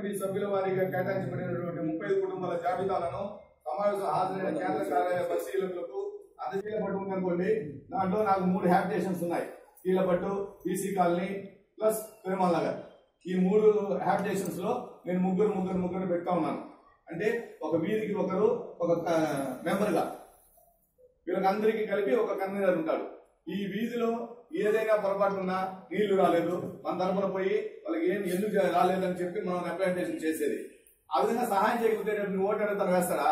committee సభ్యుల వారీగా కేటాయించబడినటువంటి ముప్పై కుటుంబాల జాబితాలను సమావేశం హాజరైన కేంద్ర కార్యాలయ పరిశీలకులకు అందజేయబడి ఉందనుకోండి దాంట్లో నాకు మూడు హ్యాబిటేషన్స్ ఉన్నాయి Keelapattu BC colony plus Tirumala Nagar ఈ మూడు హ్యాబిటేషన్స్ లో నేను ముగ్గురు ముగ్గురు ముగ్గురు పెడతా ఉన్నాను అంటే ఒక వీధికి ఒకరు ఒక మెంబర్ గా వీళ్ళకందరికీ కలిపి ఒక కన్వీనర్ ఉంటాడు ఈ వీధిలో ఏదైనా పొరపాటు ఉన్నా నీళ్లు రాలేదు మన తరపున పోయి వాళ్ళకి ఏం ఎందుకు రాలేదని చెప్పి మనం రిప్రజెంటేషన్ చేసేది ఆ విధంగా సహాయం చేయకపోతే రేపు నువ్వు ఓటు అడుగుతాను వేస్తాడా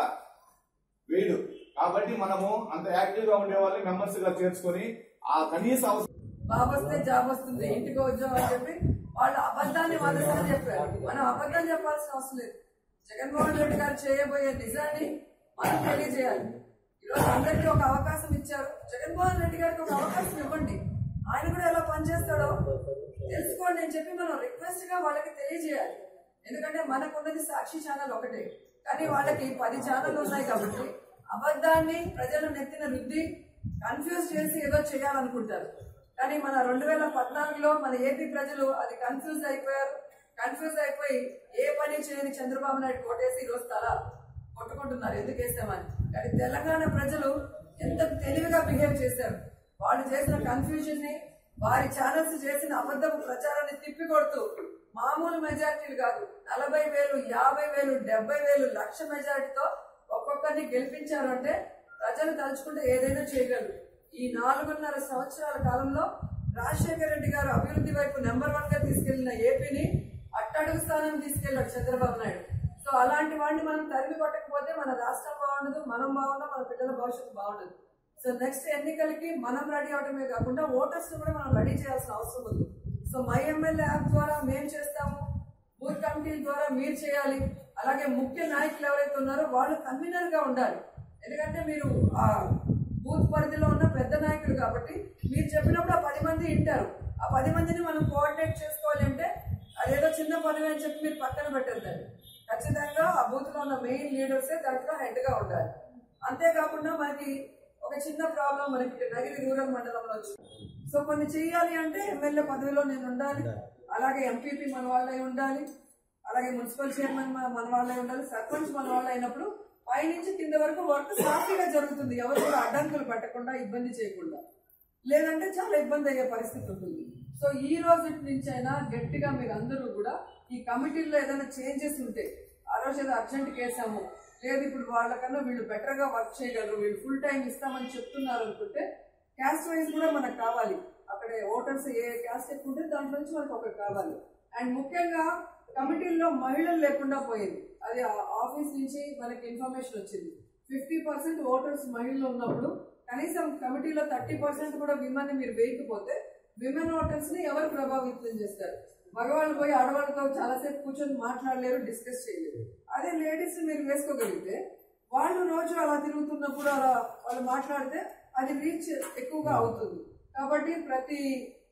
వేయడు కాబట్టి మనము అంత యాక్టివ్ గా ఉండే వాళ్ళని మెంబర్స్ గా చేర్చుకొని ఆ కనీస అవసరం బాబు వస్తే జాబ్ వస్తుంది ఇంటికి ఉద్యోగం అని చెప్పి వాళ్ళు అబద్ధాన్ని వందసార్లు చెప్పారు మనం అబద్ధం చెప్పాల్సిన అవసరం లేదు జగన్మోహన్ రెడ్డి గారు చేయబోయే నిజాన్ని మనం తెలియజేయాలి ఈరోజు అందరికీ ఒక అవకాశం ఇచ్చారు జగన్మోహన్ రెడ్డి గారికి ఒక అవకాశం ఇవ్వండి ఆయన కూడా ఎలా పనిచేస్తాడో తెలుసుకోండి అని చెప్పి మనం రిక్వెస్ట్ గా వాళ్ళకి తెలియజేయాలి ఎందుకంటే మనకున్నది సాక్షి ఛానల్ ఒకటే కానీ వాళ్ళకి పది ఛానల్ ఉన్నాయి కాబట్టి అబద్ధాన్ని ప్రజలు నెత్తిన రుద్ది కన్ఫ్యూజ్ చేసి ఏదో చేయాలనుకుంటారు కానీ మన రెండు వేల పద్నాలుగులో మన ఏపీ ప్రజలు అది కన్ఫ్యూజ్ అయిపోయారు కన్ఫ్యూజ్ అయిపోయి ఏ పని చేయని చంద్రబాబు నాయుడు కోటేసి ఈరోజు తల కొట్టుకుంటున్నారు ఎందుకు వేసామని కానీ తెలంగాణ ప్రజలు ఎంత తెలివిగా బిహేవ్ చేశారు వాళ్ళు చేసిన కన్ఫ్యూజన్ ని వారి ఛానల్స్ చేసిన అబద్ధపు ప్రచారాన్ని తిప్పికొడుతూ మామూలు మెజార్టీలు కాదు నలభై వేలు యాభై వేలు డెబ్బై వేలు లక్ష మెజార్టీతో ఒక్కొక్కరిని గెలిపించారు అంటే ప్రజలు తలుచుకుంటే ఏదైనా చేయగలరు ఈ నాలుగున్నర సంవత్సరాల కాలంలో రాజశేఖర రెడ్డి గారు అభివృద్ధి వైపు నెంబర్ వన్ గా తీసుకెళ్లిన ఏపీని అట్టడుగు స్థానం తీసుకెళ్లాడు చంద్రబాబు నాయుడు సో అలాంటి వాడిని మనం తరిమి కొట్టకపోతే మన రాష్ట్రం బాగుండదు మనం బాగుండం మన పిల్లల భవిష్యత్తు బాగుండదు సో నెక్స్ట్ ఎన్నికలకి మనం రెడీ అవడమే కాకుండా ఓటర్స్ కూడా మనం రెడీ చేయాల్సిన అవసరం ఉంది సో మై ఎమ్మెల్యే యాప్ ద్వారా మేము చేస్తాము బూత్ కమిటీల ద్వారా మీరు చేయాలి అలాగే ముఖ్య నాయకులు ఎవరైతే ఉన్నారో వాళ్ళు కన్వీనర్ గా ఉండాలి ఎందుకంటే మీరు ఆ బూత్ పరిధిలో ఉన్న పెద్ద నాయకులు కాబట్టి మీరు చెప్పినప్పుడు ఆ పది మంది వింటారు ఆ పది మందిని మనం కోఆర్డినేట్ చేసుకోవాలి అంటే అదేదో చిన్న పని అని చెప్పి మీరు పక్కన పెట్టద్దండి ఖచ్చితంగా ఆ బూత్ లో ఉన్న మెయిన్ లీడర్సే దాంట్లో హెడ్ గా ఉండాలి అంతేకాకుండా మనకి ఒక చిన్న ప్రాబ్లం మనకి ఇక్కడ నగిరి రూరల్ మండలంలో వచ్చింది సో కొన్ని చేయాలి అంటే ఎమ్మెల్యే పదవిలో నేను ఉండాలి అలాగే ఎంపీపీ మన వాళ్ళై ఉండాలి అలాగే మున్సిపల్ చైర్మన్ మన మన వాళ్ళై ఉండాలి సర్పంచ్ మన వాళ్ళు అయినప్పుడు పైనుంచి కింద వరకు వర్క్ సాఫీగా జరుగుతుంది ఎవరు కూడా అడ్డంకులు పెట్టకుండా ఇబ్బంది చేయకుండా లేదంటే చాలా ఇబ్బంది అయ్యే పరిస్థితి ఉంటుంది సో ఈ రోజు నుంచి అయినా గట్టిగా మీరు అందరూ కూడా ఈ కమిటీల్లో ఏదైనా చేంజెస్ ఉంటే ఆ రోజు ఏదో అర్జెంట్ కేసాము లేదు ఇప్పుడు వాళ్ళకన్నా వీళ్ళు బెటర్ గా వర్క్ చేయగలరు వీళ్ళు ఫుల్ టైం ఇస్తామని చెప్తున్నారు అనుకుంటే క్యాస్ట్ వైజ్ కూడా మనకు కావాలి అక్కడ ఓటర్స్ ఏ క్యాస్ట్ ఎక్కువ ఉంటే దాంట్లో నుంచి మనకు ఒకటి కావాలి అండ్ ముఖ్యంగా కమిటీల్లో మహిళలు లేకుండా పోయింది అది ఆ ఆఫీస్ నుంచి మనకి ఇన్ఫర్మేషన్ వచ్చింది ఫిఫ్టీ పర్సెంట్ ఓటర్స్ మహిళలు ఉన్నప్పుడు కనీసం కమిటీలో థర్టీ పర్సెంట్ కూడా విమెన్ మీరు వేయకపోతే విమెన్ ఓటర్స్ ని ఎవరు ప్రభావితం చేస్తారు మగవాళ్ళు పోయి ఆడవాళ్ళతో చాలాసేపు కూర్చొని మాట్లాడలేరు డిస్కస్ చేయలేరు అదే లేడీస్ మీరు వేసుకోగలిగితే వాళ్ళు రోజు అలా తిరుగుతున్నప్పుడు అలా వాళ్ళు మాట్లాడితే అది రీచ్ ఎక్కువగా అవుతుంది కాబట్టి ప్రతి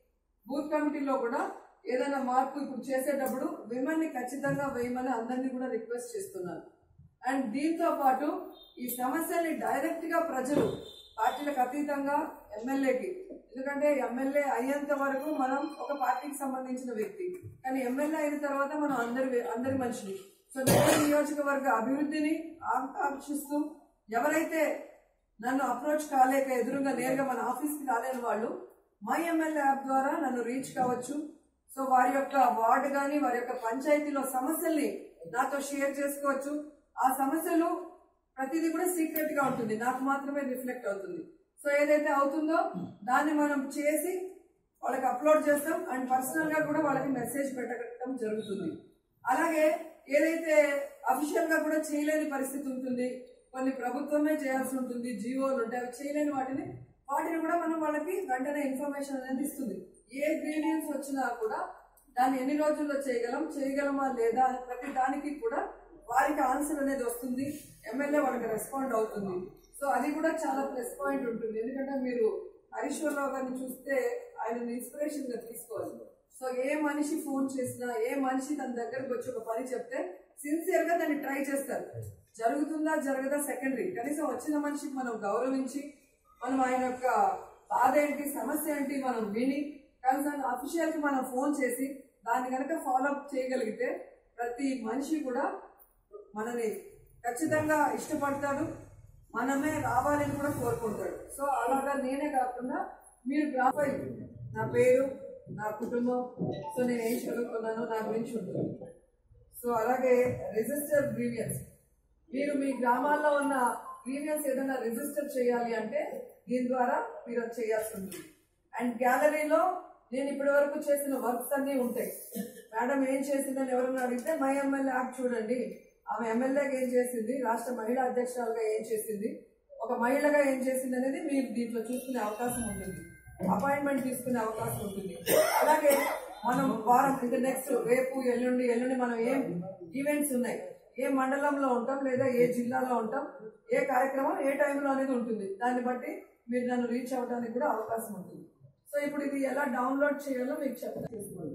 బూత్ కమిటీలో కూడా ఏదైనా మార్పు ఇప్పుడు చేసేటప్పుడు విమెన్ ని ఖచ్చితంగా వేయమని అందరినీ కూడా రిక్వెస్ట్ చేస్తున్నాను అండ్ దీంతో పాటు ఈ సమస్యని డైరెక్ట్ గా ప్రజలు పార్టీలకు అతీతంగా ఎమ్మెల్యేకి ఎందుకంటే ఎమ్మెల్యే అయ్యేంత వరకు మనం ఒక పార్టీకి సంబంధించిన వ్యక్తి కానీ ఎమ్మెల్యే అయిన తర్వాత మనం అందరి అందరి మనిషిని సో నెల్లూరు నియోజకవర్గ అభివృద్ధిని ఆకాంక్షిస్తూ ఎవరైతే నన్ను అప్రోచ్ కాలేక ఎదురుగా నేరుగా మన ఆఫీస్కి రాలేని వాళ్ళు మై ఎమ్మెల్యే యాప్ ద్వారా నన్ను రీచ్ కావచ్చు సో వారి యొక్క వార్డు కానీ వారి యొక్క పంచాయతీలో సమస్యల్ని నాతో షేర్ చేసుకోవచ్చు ఆ సమస్యలు ప్రతిదీ కూడా సీక్రెట్ గా ఉంటుంది నాకు మాత్రమే రిఫ్లెక్ట్ అవుతుంది సో ఏదైతే అవుతుందో దాన్ని మనం చేసి వాళ్ళకి అప్లోడ్ చేస్తాం అండ్ పర్సనల్ గా కూడా వాళ్ళకి మెసేజ్ పెట్టడం జరుగుతుంది అలాగే ఏదైతే అఫీషియల్ గా కూడా చేయలేని పరిస్థితి ఉంటుంది కొన్ని ప్రభుత్వమే చేయాల్సి ఉంటుంది జీవోలు ఉంటాయి అవి చేయలేని వాటిని వాటిని కూడా మనం వాళ్ళకి వెంటనే ఇన్ఫర్మేషన్ అనేది ఇస్తుంది ఏ గ్రీవియన్స్ వచ్చినా కూడా దాన్ని ఎన్ని రోజుల్లో చేయగలం చేయగలమా లేదా అని ప్రతి దానికి కూడా వారికి ఆన్సర్ అనేది వస్తుంది ఎమ్మెల్యే వాళ్ళకి రెస్పాండ్ అవుతుంది సో అది కూడా చాలా ప్లస్ పాయింట్ ఉంటుంది ఎందుకంటే మీరు హరీశ్వరరావు గారిని చూస్తే ఆయన ఇన్స్పిరేషన్ గా తీసుకోవాలి సో ఏ మనిషి ఫోన్ చేసినా ఏ మనిషి తన దగ్గరకు వచ్చి ఒక పని చెప్తే సిన్సియర్ గా దాన్ని ట్రై చేస్తారు జరుగుతుందా జరగదా సెకండరీ కనీసం వచ్చిన మనిషికి మనం గౌరవించి మనం ఆయన యొక్క బాధ ఏంటి సమస్య ఏంటి మనం విని కనీసం అఫీషియల్ కి మనం ఫోన్ చేసి దాన్ని కనుక ఫాలో అప్ చేయగలిగితే ప్రతి మనిషి కూడా మనని ఖచ్చితంగా ఇష్టపడతాడు మనమే రావాలని కూడా కోరుకుంటాడు సో అలాగా నేనే కాకుండా మీరు గ్రాఫై నా పేరు నా కుటుంబం సో నేను ఏం చదువుకున్నానో నా గురించి ఉంటుంది సో అలాగే రిజిస్టర్ గ్రీవియన్స్ మీరు మీ గ్రామాల్లో ఉన్న గ్రీవియన్స్ ఏదైనా రిజిస్టర్ చేయాలి అంటే దీని ద్వారా మీరు అది చేయాల్సి ఉంటుంది అండ్ గ్యాలరీలో నేను ఇప్పటి వరకు చేసిన వర్క్స్ అన్నీ ఉంటాయి మేడం ఏం చేసిందని ఎవరన్నా అడిగితే మై ఎమ్మెల్యే యాక్ట్ చూడండి ఆమె ఎమ్మెల్యేగా ఏం చేసింది రాష్ట్ర మహిళా అధ్యక్షురాలుగా ఏం చేసింది ఒక మహిళగా ఏం చేసింది అనేది మీరు దీంట్లో చూసుకునే అవకాశం ఉంటుంది అపాయింట్మెంట్ తీసుకునే అవకాశం ఉంటుంది అలాగే మనం వారం ఇంకా నెక్స్ట్ రేపు ఎల్లుండి ఎల్లుండి మనం ఏం ఈవెంట్స్ ఉన్నాయి ఏ మండలంలో ఉంటాం లేదా ఏ జిల్లాలో ఉంటాం ఏ కార్యక్రమం ఏ టైంలో అనేది ఉంటుంది దాన్ని బట్టి మీరు నన్ను రీచ్ అవ్వడానికి కూడా అవకాశం ఉంటుంది సో ఇప్పుడు ఇది ఎలా డౌన్లోడ్ చేయాలో మీకు చెప్తాను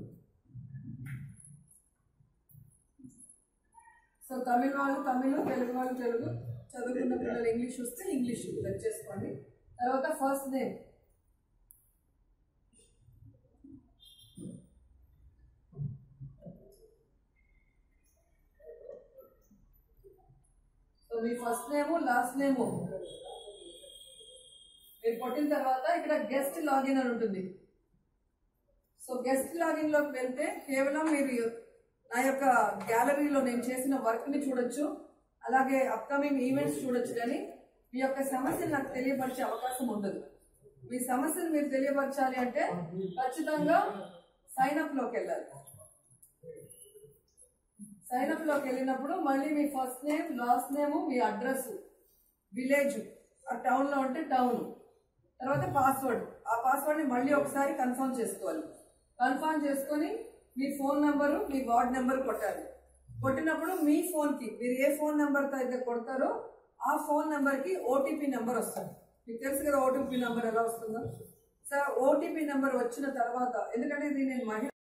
సో తమిళ వాళ్ళు తమిళ్ తెలుగు వాళ్ళు తెలుగు చదువుకున్న పిల్లలు ఇంగ్లీష్ వస్తే ఇంగ్లీష్ సెట్ చేసుకోండి తర్వాత ఫస్ట్ నేమ్ సో మీ ఫస్ట్ నేము లాస్ట్ నేము మీరు కొట్టిన తర్వాత ఇక్కడ గెస్ట్ లాగిన్ అని ఉంటుంది సో గెస్ట్ లాగిన్ లోకి వెళ్తే కేవలం మీరు నా యొక్క గ్యాలరీలో నేను చేసిన వర్క్ ని చూడొచ్చు అలాగే అప్కమింగ్ ఈవెంట్స్ చూడొచ్చు కానీ మీ యొక్క సమస్యను నాకు తెలియపరిచే అవకాశం ఉండదు మీ సమస్యను మీరు తెలియపరచాలి అంటే ఖచ్చితంగా సైన్ అప్ లోకి వెళ్ళాలి సైన్ అప్ లోకి వెళ్ళినప్పుడు మళ్ళీ మీ ఫస్ట్ నేమ్ లాస్ట్ నేమ్ మీ అడ్రస్ విలేజ్ ఆ టౌన్ లో ఉంటే టౌన్ తర్వాత పాస్వర్డ్ ఆ పాస్వర్డ్ ని మళ్ళీ ఒకసారి కన్ఫర్మ్ చేసుకోవాలి కన్ఫర్మ్ చేసుకొని మీ ఫోన్ నెంబరు మీ వార్డ్ నెంబర్ కొట్టాలి కొట్టినప్పుడు మీ ఫోన్ కి మీరు ఏ ఫోన్ నెంబర్ తో అయితే కొడతారో ఆ ఫోన్ నెంబర్ కి ఓటీపీ నెంబర్ వస్తుంది మీకు తెలుసు కదా ఓటీపీ నెంబర్ ఎలా వస్తుందో సార్ ఓటీపీ నెంబర్ వచ్చిన తర్వాత ఎందుకంటే ఇది నేను మహిళ